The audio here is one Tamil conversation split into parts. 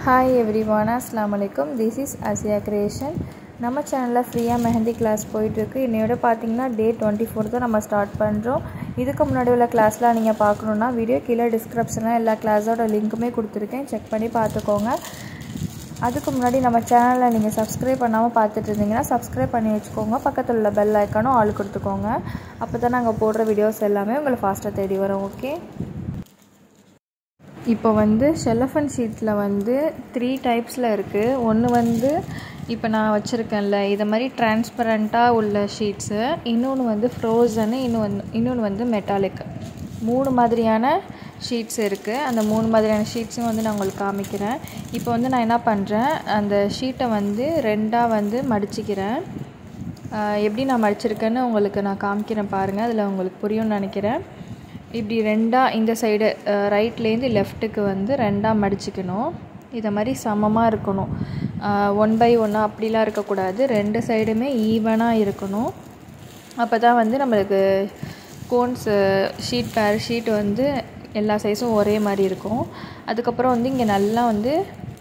ஹாய் எவ்ரிவான் அஸ்லாம் வலைக்கம் திஸ் இஸ் அசியா கிரியேஷன் நம்ம சேனலில் ஃப்ரீயாக மெஹந்தி கிளாஸ் போயிட்டுருக்கு இன்னையோட பார்த்தீங்கன்னா டே டுவெண்ட்டி ஃபோர் தான் நம்ம ஸ்டார்ட் பண்ணுறோம் இதுக்கு முன்னாடி உள்ள கிளாஸ்லாம் நீங்கள் பார்க்கணுன்னா வீடியோ கீழே டிஸ்கிரிப்ஷனில் எல்லா கிளாஸோட லிங்க்குமே கொடுத்துருக்கேன் செக் பண்ணி பார்த்துக்கோங்க அதுக்கு முன்னாடி நம்ம சேனலில் நீங்கள் சப்ஸ்கிரைப் பண்ணாமல் பார்த்துட்டு இருந்தீங்கன்னா சப்ஸ்கிரைப் பண்ணி வச்சுக்கோங்க பக்கத்தில் உள்ள பெல் ஐக்கானும் ஆள் கொடுத்துக்கோங்க அப்போ தான் நாங்கள் போடுற வீடியோஸ் எல்லாமே உங்களை ஃபாஸ்ட்டாக தேடி வரும் ஓகே இப்போ வந்து ஷெல்லஃபன் ஷீட்டில் வந்து த்ரீ டைப்ஸில் இருக்குது ஒன்று வந்து இப்போ நான் வச்சுருக்கேன்ல இதை மாதிரி டிரான்ஸ்பரண்ட்டாக உள்ள ஷீட்ஸு இன்னொன்று வந்து ஃப்ரோசனு இன்னொன்று இன்னொன்று வந்து மெட்டாலிக் மூணு மாதிரியான ஷீட்ஸ் இருக்குது அந்த மூணு மாதிரியான ஷீட்ஸும் வந்து நான் உங்களுக்கு காமிக்கிறேன் இப்போ வந்து நான் என்ன பண்ணுறேன் அந்த ஷீட்டை வந்து ரெண்டாக வந்து மடிச்சிக்கிறேன் எப்படி நான் மடிச்சிருக்கேன்னு உங்களுக்கு நான் காமிக்கிறேன் பாருங்கள் அதில் உங்களுக்கு புரியும்னு நினைக்கிறேன் இப்படி ரெண்டாக இந்த சைடு ரைட்லேருந்து லெஃப்ட்டுக்கு வந்து ரெண்டாக மடிச்சுக்கணும் இதை மாதிரி சமமாக இருக்கணும் ஒன் பை ஒன்னாக அப்படிலாம் இருக்கக்கூடாது ரெண்டு சைடுமே ஈவனாக இருக்கணும் அப்போ தான் வந்து நம்மளுக்கு கோன்ஸ் ஷீட் பேர் ஷீட் வந்து எல்லா சைஸும் ஒரே மாதிரி இருக்கும் அதுக்கப்புறம் வந்து இங்கே நல்லா வந்து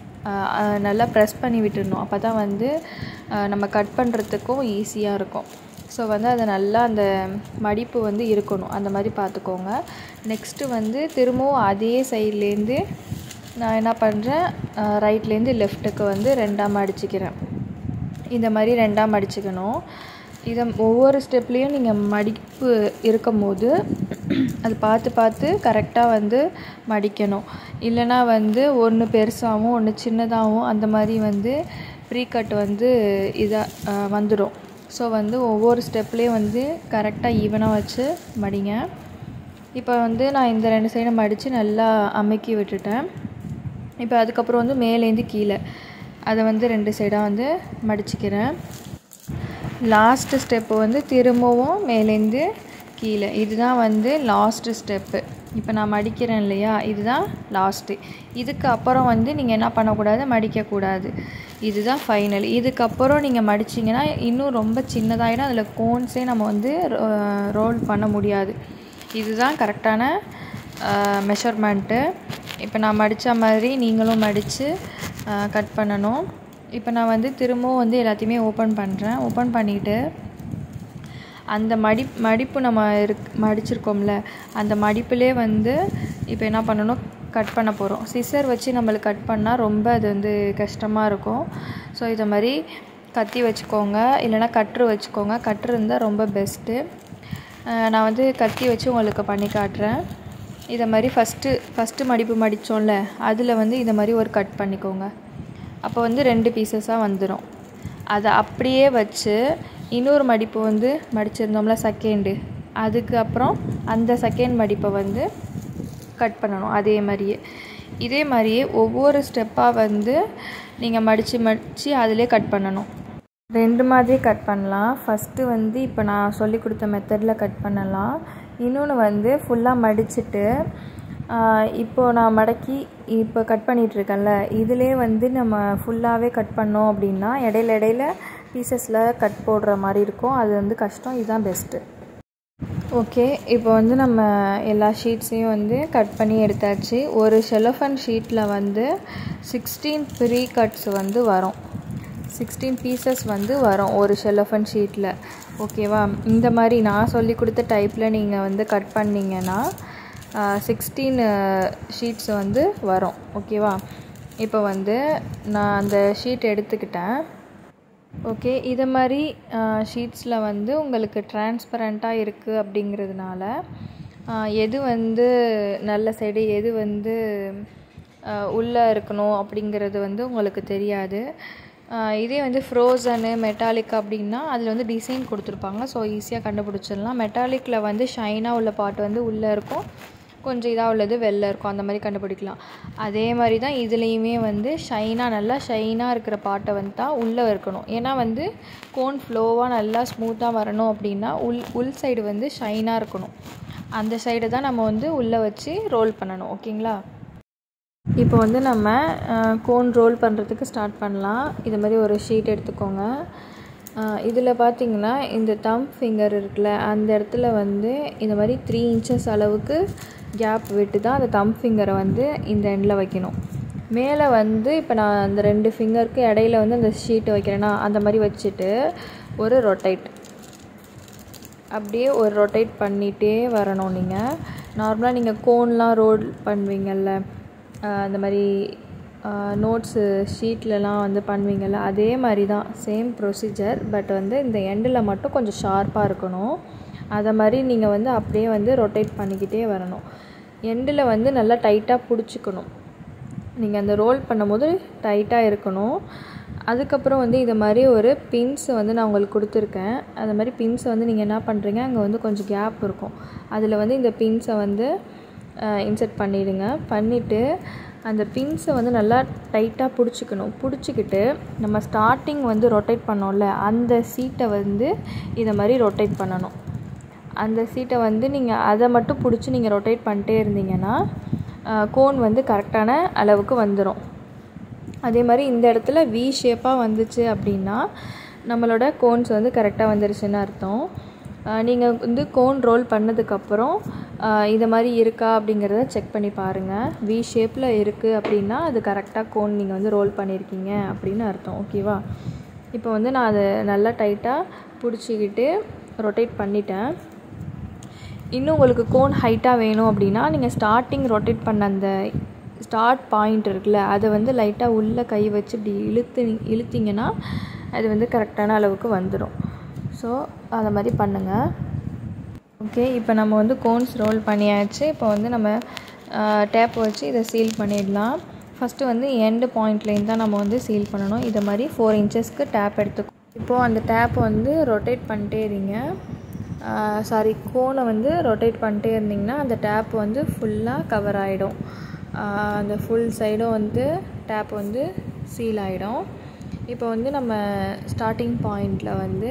நல்லா ப்ரெஸ் பண்ணி விட்டுடணும் அப்போ தான் வந்து நம்ம கட் பண்ணுறதுக்கும் ஈஸியாக இருக்கும் ஸோ வந்து அதை நல்லா அந்த மடிப்பு வந்து இருக்கணும் அந்த மாதிரி பார்த்துக்கோங்க நெக்ஸ்ட்டு வந்து திரும்பவும் அதே சைட்லேருந்து நான் என்ன பண்ணுறேன் ரைட்லேருந்து லெஃப்ட்டுக்கு வந்து ரெண்டாக மடிச்சுக்கிறேன் இந்த மாதிரி ரெண்டாக மடிச்சுக்கணும் இதை ஒவ்வொரு ஸ்டெப்லேயும் நீங்கள் மடிப்பு இருக்கும் போது அது பார்த்து பார்த்து கரெக்டாக வந்து மடிக்கணும் இல்லைனா வந்து ஒன்று பெருசாகவும் ஒன்று சின்னதாகவும் அந்த மாதிரி வந்து ப்ரீ கட் வந்து இதாக வந்துடும் ஸோ வந்து ஒவ்வொரு ஸ்டெப்லேயும் வந்து கரெக்டாக ஈவனாக வச்சு மடிங்க இப்போ வந்து நான் இந்த ரெண்டு சைடும் மடித்து நல்லா அமுக்கி விட்டுட்டேன் இப்போ அதுக்கப்புறம் வந்து மேலேருந்து கீழே அதை வந்து ரெண்டு சைடாக வந்து மடிச்சுக்கிறேன் லாஸ்ட்டு ஸ்டெப்பு வந்து திரும்பவும் மேலேருந்து கீழே இதுதான் வந்து லாஸ்ட்டு ஸ்டெப்பு இப்போ நான் மடிக்கிறேன் இல்லையா இதுதான் லாஸ்ட்டு இதுக்கு அப்புறம் வந்து நீங்கள் என்ன பண்ணக்கூடாது மடிக்கக்கூடாது இதுதான் ஃபைனல் இதுக்கப்புறம் நீங்கள் மடிச்சிங்கன்னா இன்னும் ரொம்ப சின்னதாகிடும் அதில் கோன்ஸே நம்ம வந்து ரோல் பண்ண முடியாது இதுதான் கரெக்டான மெஷர்மெண்ட்டு இப்போ நான் மடித்த மாதிரி நீங்களும் மடித்து கட் பண்ணணும் இப்போ நான் வந்து திரும்பவும் வந்து எல்லாத்தையுமே ஓப்பன் பண்ணுறேன் ஓப்பன் பண்ணிவிட்டு அந்த மடி மடிப்பு நம்ம இருக் மடிச்சிருக்கோம்ல அந்த மடிப்புலே வந்து இப்போ என்ன பண்ணணும் கட் பண்ண போகிறோம் சிசர் வச்சு நம்மளுக்கு கட் பண்ணால் ரொம்ப அது வந்து கஷ்டமாக இருக்கும் ஸோ இதை மாதிரி கத்தி வச்சுக்கோங்க இல்லைனா கட்ரு வச்சுக்கோங்க கட்ரு இருந்தால் ரொம்ப பெஸ்ட்டு நான் வந்து கத்தி வச்சு உங்களுக்கு பண்ணி காட்டுறேன் இதை மாதிரி ஃபஸ்ட்டு ஃபஸ்ட்டு மடிப்பு மடித்தோம்ல அதில் வந்து இதை மாதிரி ஒரு கட் பண்ணிக்கோங்க அப்போ வந்து ரெண்டு பீசஸாக வந்துடும் அதை அப்படியே வச்சு இன்னொரு மடிப்பு வந்து மடிச்சிருந்தோம்ல செகண்டு அதுக்கு அப்புறம் அந்த செகண்ட் மடிப்பை வந்து கட் பண்ணணும் அதே மாதிரியே இதே மாதிரியே ஒவ்வொரு ஸ்டெப்பாக வந்து நீங்கள் மடித்து மடித்து அதிலே கட் பண்ணணும் ரெண்டு மாதிரி கட் பண்ணலாம் ஃபஸ்ட்டு வந்து இப்போ நான் சொல்லி கொடுத்த மெத்தடில் கட் பண்ணலாம் இன்னொன்று வந்து ஃபுல்லாக மடிச்சுட்டு இப்போது நான் மடக்கி இப்போ கட் பண்ணிகிட்ருக்கேன்ல இதிலே வந்து நம்ம ஃபுல்லாகவே கட் பண்ணோம் அப்படின்னா இடையில இடையில பீசஸில் கட் போடுற மாதிரி இருக்கும் அது வந்து கஷ்டம் இதுதான் பெஸ்ட்டு ஓகே இப்போ வந்து நம்ம எல்லா ஷீட்ஸையும் வந்து கட் பண்ணி எடுத்தாச்சு ஒரு ஷெலஃபன் ஷீட்டில் வந்து சிக்ஸ்டீன் ப்ரீ கட்ஸ் வந்து வரும் சிக்ஸ்டீன் பீசஸ் வந்து வரும் ஒரு ஷெலஃபன் ஷீட்டில் ஓகேவா இந்த மாதிரி நான் சொல்லி கொடுத்த டைப்பில் நீங்கள் வந்து கட் பண்ணிங்கன்னா சிக்ஸ்டீன் ஷீட்ஸ் வந்து வரும் ஓகேவா இப்போ வந்து நான் அந்த ஷீட் எடுத்துக்கிட்டேன் ஓகே இதை மாதிரி ஷீட்ஸில் வந்து உங்களுக்கு டிரான்ஸ்பரண்ட்டாக இருக்குது அப்படிங்கிறதுனால எது வந்து நல்ல சைடு எது வந்து உள்ளே இருக்கணும் அப்படிங்கிறது வந்து உங்களுக்கு தெரியாது இதே வந்து ஃப்ரோசனு மெட்டாலிக் அப்படின்னா அதில் வந்து டிசைன் கொடுத்துருப்பாங்க ஸோ ஈஸியாக கண்டுபிடிச்சிடலாம் மெட்டாலிக்கில் வந்து ஷைனாக உள்ள பாட்டு வந்து உள்ளே இருக்கும் கொஞ்சம் இதாக உள்ளது வெளில இருக்கும் அந்த மாதிரி கண்டுபிடிக்கலாம் அதே மாதிரி தான் இதுலேயுமே வந்து ஷைனாக நல்லா ஷைனாக இருக்கிற பாட்டை வந்து தான் உள்ளே இருக்கணும் ஏன்னா வந்து கோன் ஃப்ளோவாக நல்லா ஸ்மூத்தாக வரணும் அப்படின்னா உள் உள் சைடு வந்து ஷைனாக இருக்கணும் அந்த சைடு தான் நம்ம வந்து உள்ளே வச்சு ரோல் பண்ணணும் ஓகேங்களா இப்போ வந்து நம்ம கோன் ரோல் பண்ணுறதுக்கு ஸ்டார்ட் பண்ணலாம் இது மாதிரி ஒரு ஷீட் எடுத்துக்கோங்க இதில் பார்த்தீங்கன்னா இந்த தம் ஃபிங்கர் இருக்குல்ல அந்த இடத்துல வந்து இந்த மாதிரி த்ரீ இன்ச்சஸ் அளவுக்கு கேப் விட்டு தான் அந்த தம் ஃபிங்கரை வந்து இந்த எண்டில் வைக்கணும் மேலே வந்து இப்போ நான் அந்த ரெண்டு ஃபிங்கருக்கு இடையில வந்து அந்த ஷீட்டை வைக்கிறேன்னா அந்த மாதிரி வச்சுட்டு ஒரு ரொட்டேட் அப்படியே ஒரு ரொட்டேட் பண்ணிகிட்டே வரணும் நீங்கள் நார்மலாக நீங்கள் கோன்லாம் ரோல் பண்ணுவீங்கள்ல அந்த மாதிரி நோட்ஸு ஷீட்லலாம் வந்து பண்ணுவீங்கள்ல அதே மாதிரி தான் சேம் ப்ரொசீஜர் பட் வந்து இந்த எண்டில் மட்டும் கொஞ்சம் ஷார்ப்பாக இருக்கணும் அதை மாதிரி நீங்கள் வந்து அப்படியே வந்து ரொட்டேட் பண்ணிக்கிட்டே வரணும் எண்டில் வந்து நல்லா டைட்டாக பிடிச்சிக்கணும் நீங்கள் அந்த ரோல் பண்ணும்போது டைட்டாக இருக்கணும் அதுக்கப்புறம் வந்து இது மாதிரி ஒரு பின்ஸை வந்து நான் உங்களுக்கு கொடுத்துருக்கேன் அந்த மாதிரி பின்ஸை வந்து நீங்கள் என்ன பண்ணுறீங்க அங்கே வந்து கொஞ்சம் கேப் இருக்கும் அதில் வந்து இந்த பின்ஸை வந்து இன்சர்ட் பண்ணிவிடுங்க பண்ணிவிட்டு அந்த பின்ஸை வந்து நல்லா டைட்டாக பிடிச்சிக்கணும் பிடிச்சிக்கிட்டு நம்ம ஸ்டார்டிங் வந்து ரொட்டேட் பண்ணோம்ல அந்த சீட்டை வந்து இதை மாதிரி ரொட்டேட் பண்ணணும் அந்த சீட்டை வந்து நீங்கள் அதை மட்டும் பிடிச்சி நீங்கள் ரொட்டேட் பண்ணிட்டே இருந்தீங்கன்னா கோன் வந்து கரெக்டான அளவுக்கு வந்துடும் அதே மாதிரி இந்த இடத்துல வி ஷேப்பாக வந்துச்சு அப்படின்னா நம்மளோட கோன்ஸ் வந்து கரெக்டாக வந்துருச்சுன்னு அர்த்தம் நீங்கள் வந்து கோன் ரோல் பண்ணதுக்கப்புறம் இதை மாதிரி இருக்கா அப்படிங்கிறத செக் பண்ணி பாருங்கள் வி ஷேப்பில் இருக்குது அப்படின்னா அது கரெக்டாக கோன் நீங்கள் வந்து ரோல் பண்ணியிருக்கீங்க அப்படின்னு அர்த்தம் ஓகேவா இப்போ வந்து நான் அதை நல்லா டைட்டாக பிடிச்சிக்கிட்டு ரொட்டேட் பண்ணிட்டேன் இன்னும் உங்களுக்கு கோன் ஹைட்டாக வேணும் அப்படின்னா நீங்கள் ஸ்டார்டிங் ரொட்டேட் பண்ண அந்த ஸ்டார்ட் பாயிண்ட் இருக்குல்ல அதை வந்து லைட்டாக உள்ளே கை வச்சு இப்படி இழுத்து இழுத்திங்கன்னா அது வந்து கரெக்டான அளவுக்கு வந்துடும் ஸோ அதை மாதிரி பண்ணுங்கள் ஓகே இப்போ நம்ம வந்து கோன்ஸ் ரோல் பண்ணியாச்சு இப்போ வந்து நம்ம டேப் வச்சு இதை சீல் பண்ணிடலாம் ஃபஸ்ட்டு வந்து எண்டு பாயிண்ட்லேருந்து தான் நம்ம வந்து சீல் பண்ணணும் இதை மாதிரி ஃபோர் இன்ச்சஸ்க்கு டேப் எடுத்துக்கோ இப்போது அந்த டேப் வந்து ரொட்டேட் பண்ணிட்டே இருங்க சாரி கோனை வந்து ரொட்டேட் பண்ணிட்டே இருந்திங்கன்னா அந்த டேப் வந்து ஃபுல்லாக கவர் ஆகிடும் அந்த ஃபுல் சைடும் வந்து டேப் வந்து சீல் ஆகிடும் இப்போ வந்து நம்ம ஸ்டார்டிங் பாயிண்டில் வந்து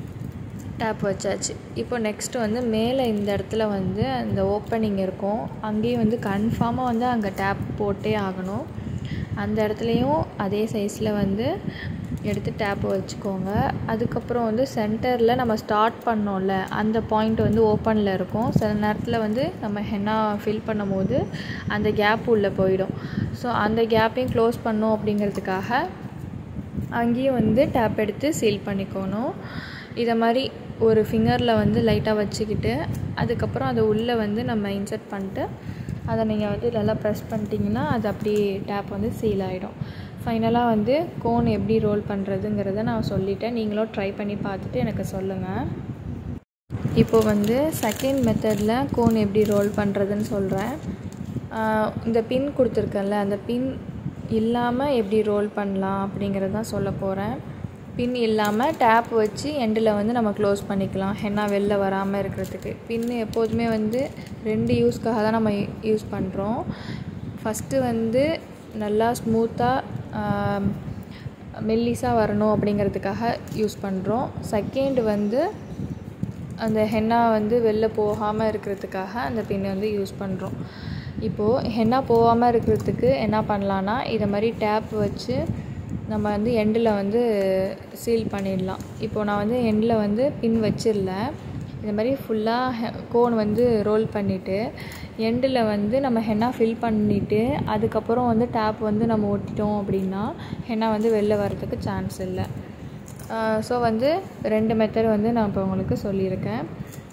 டேப் வச்சாச்சு இப்போ நெக்ஸ்ட் வந்து மேலே இந்த இடத்துல வந்து அந்த ஓப்பனிங் இருக்கும் அங்கேயும் வந்து கன்ஃபார்மாக வந்து அங்கே டேப் போட்டே ஆகணும் அந்த இடத்துலையும் அதே சைஸில் வந்து எடுத்து டேப் வச்சுக்கோங்க அதுக்கப்புறம் வந்து சென்டரில் நம்ம ஸ்டார்ட் பண்ணோம்ல அந்த பாயிண்ட் வந்து ஓப்பனில் இருக்கும் சில நேரத்தில் வந்து நம்ம ஹென்னா ஃபில் பண்ணும்போது அந்த கேப் உள்ளே போயிடும் ஸோ அந்த கேப்பையும் க்ளோஸ் பண்ணோம் அப்படிங்கிறதுக்காக அங்கேயும் வந்து டேப் எடுத்து சீல் பண்ணிக்கணும் இதை மாதிரி ஒரு ஃபிங்கரில் வந்து லைட்டாக வச்சுக்கிட்டு அதுக்கப்புறம் அதை உள்ளே வந்து நம்ம இன்சர்ட் பண்ணிட்டு அதை நீங்கள் வந்து நல்லா ப்ரெஸ் பண்ணிட்டீங்கன்னா அது அப்படியே டேப் வந்து சீல் ஆகிடும் ஃபைனலாக வந்து கோன் எப்படி ரோல் பண்ணுறதுங்கிறத நான் சொல்லிட்டேன் நீங்களும் ட்ரை பண்ணி பார்த்துட்டு எனக்கு சொல்லுங்கள் இப்போது வந்து செகண்ட் மெத்தடில் கோன் எப்படி ரோல் பண்ணுறதுன்னு சொல்கிறேன் இந்த பின் கொடுத்துருக்கேன்ல அந்த பின் இல்லாமல் எப்படி ரோல் பண்ணலாம் அப்படிங்கிறது தான் சொல்ல போகிறேன் பின் இல்லாமல் டேப் வச்சு எண்டில் வந்து நம்ம க்ளோஸ் பண்ணிக்கலாம் ஹென்னா வெளில வராமல் இருக்கிறதுக்கு பின் எப்போதுமே வந்து ரெண்டு யூஸ்க்காக தான் நம்ம யூஸ் பண்ணுறோம் ஃபஸ்ட்டு வந்து நல்லா ஸ்மூத்தாக மெல்லிஸாக வரணும் அப்படிங்கிறதுக்காக யூஸ் பண்ணுறோம் செகண்ட் வந்து அந்த ஹென்னா வந்து வெளில போகாமல் இருக்கிறதுக்காக அந்த பின்னை வந்து யூஸ் பண்ணுறோம் இப்போது ஹென்னா போகாமல் இருக்கிறதுக்கு என்ன பண்ணலான்னா இதை மாதிரி டேப் வச்சு நம்ம வந்து எண்டில் வந்து சீல் பண்ணிடலாம் இப்போது நான் வந்து எண்டில் வந்து பின் வச்சிடல இந்த மாதிரி ஃபுல்லாக கோன் வந்து ரோல் பண்ணிவிட்டு எண்டில் வந்து நம்ம ஹென்னா ஃபில் பண்ணிவிட்டு அதுக்கப்புறம் வந்து டேப் வந்து நம்ம ஒட்டிட்டோம் அப்படின்னா ஹென்னா வந்து வெளில வரதுக்கு சான்ஸ் இல்லை ஸோ வந்து ரெண்டு மெத்தட் வந்து நான் இப்போ உங்களுக்கு சொல்லியிருக்கேன்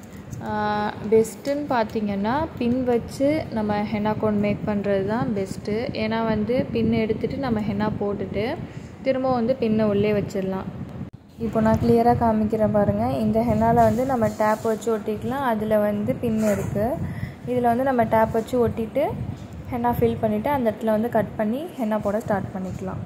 பெஸ்ட்டுன்னு பார்த்தீங்கன்னா பின் வச்சு நம்ம ஹென்னா கோன் மேக் பண்ணுறது தான் பெஸ்ட்டு ஏன்னா வந்து பின் எடுத்துகிட்டு நம்ம ஹென்னா போட்டுட்டு திரும்ப வந்து பின்னை உள்ளே வச்சிடலாம் இப்போ நான் கிளியராக காமிக்கிறேன் பாருங்கள் இந்த ஹென்னாவில் வந்து நம்ம டேப் வச்சு ஒட்டிக்கலாம் அதில் வந்து பின் இருக்குது இதில் வந்து நம்ம டேப் வச்சு ஒட்டிட்டு ஹென்னா ஃபில் பண்ணிவிட்டு அந்த இடத்துல வந்து கட் பண்ணி ஹென்னா போட ஸ்டார்ட் பண்ணிக்கலாம்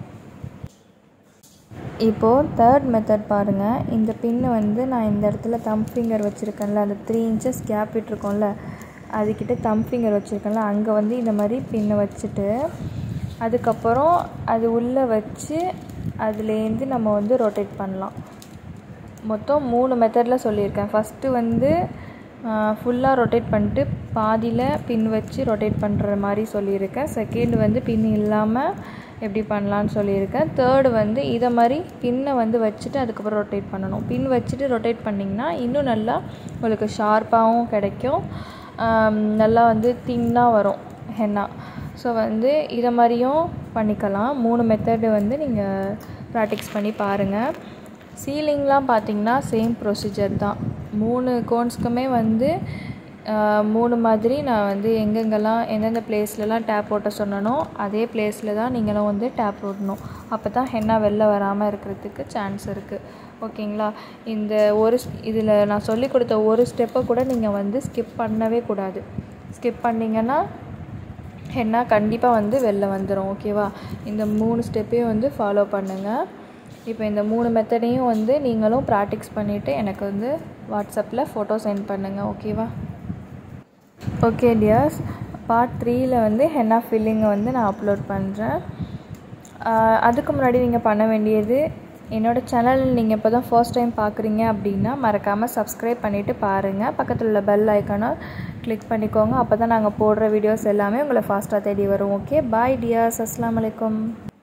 இப்போது தேர்ட் மெத்தட் பாருங்கள் இந்த பின்னு வந்து நான் இந்த இடத்துல தம் ஃபிங்கர் வச்சுருக்கேன்ல அந்த த்ரீ இன்ச்சஸ் கேப் விட்டுருக்கோம்ல அதுக்கிட்ட தம் ஃபிங்கர் வச்சுருக்கேன்ல அங்கே வந்து இந்த மாதிரி பின்னை வச்சுட்டு அதுக்கப்புறம் அது உள்ளே வச்சு அதுலேருந்து நம்ம வந்து ரொட்டேட் பண்ணலாம் மொத்தம் மூணு மெத்தடில் சொல்லியிருக்கேன் ஃபஸ்ட்டு வந்து ஃபுல்லாக ரொட்டேட் பண்ணிட்டு பாதியில் பின் வச்சு ரொட்டேட் பண்ணுற மாதிரி சொல்லியிருக்கேன் செகண்ட் வந்து பின் இல்லாமல் எப்படி பண்ணலான்னு சொல்லியிருக்கேன் தேர்டு வந்து இதை மாதிரி பின்னை வந்து வச்சுட்டு அதுக்கப்புறம் ரொட்டேட் பண்ணணும் பின் வச்சுட்டு ரொட்டேட் பண்ணிங்கன்னா இன்னும் நல்லா உங்களுக்கு ஷார்ப்பாகவும் கிடைக்கும் நல்லா வந்து தின்னாக வரும் ஹென்னா ஸோ வந்து இதை மாதிரியும் பண்ணிக்கலாம் மூணு மெத்தடு வந்து நீங்கள் ப்ராக்டிக்ஸ் பண்ணி பாருங்கள் சீலிங்லாம் பார்த்தீங்கன்னா சேம் ப்ரொசீஜர் தான் மூணு கோன்ஸ்க்குமே வந்து மூணு மாதிரி நான் வந்து எங்கெங்கெல்லாம் எந்தெந்த பிளேஸ்லலாம் டேப் ஓட்ட சொன்னனோ அதே பிளேஸில் தான் நீங்களும் வந்து டேப் ஓட்டணும் அப்போ தான் ஹென்னா வெளில வராமல் இருக்கிறதுக்கு சான்ஸ் இருக்குது ஓகேங்களா இந்த ஒரு இதில் நான் சொல்லி கொடுத்த ஒரு ஸ்டெப்பை கூட நீங்கள் வந்து ஸ்கிப் பண்ணவே கூடாது ஸ்கிப் பண்ணிங்கன்னா ஹென்னா கண்டிப்பாக வந்து வெளில வந்துடும் ஓகேவா இந்த மூணு ஸ்டெப்பையும் வந்து ஃபாலோ பண்ணுங்கள் இப்போ இந்த மூணு மெத்தடையும் வந்து நீங்களும் ப்ராக்டிக்ஸ் பண்ணிவிட்டு எனக்கு வந்து வாட்ஸ்அப்பில் ஃபோட்டோ சென்ட் பண்ணுங்கள் ஓகேவா ஓகே டியர்ஸ் பார்ட் த்ரீயில் வந்து ஹென்னா ஃபில்லிங்கை வந்து நான் அப்லோட் பண்ணுறேன் அதுக்கு முன்னாடி நீங்கள் பண்ண வேண்டியது என்னோடய சேனல் நீங்கள் இப்போ தான் ஃபர்ஸ்ட் டைம் பார்க்குறீங்க அப்படின்னா மறக்காமல் சப்ஸ்கிரைப் பண்ணிவிட்டு பாருங்கள் பக்கத்தில் உள்ள பெல் ஐக்கானை கிளிக் பண்ணிக்கோங்க அப்போ தான் நாங்கள் போடுற வீடியோஸ் எல்லாமே உங்களை ஃபாஸ்ட்டாக தேடி வரும் ஓகே பாய் டியர்ஸ் அஸ்லாம் வலைக்கம்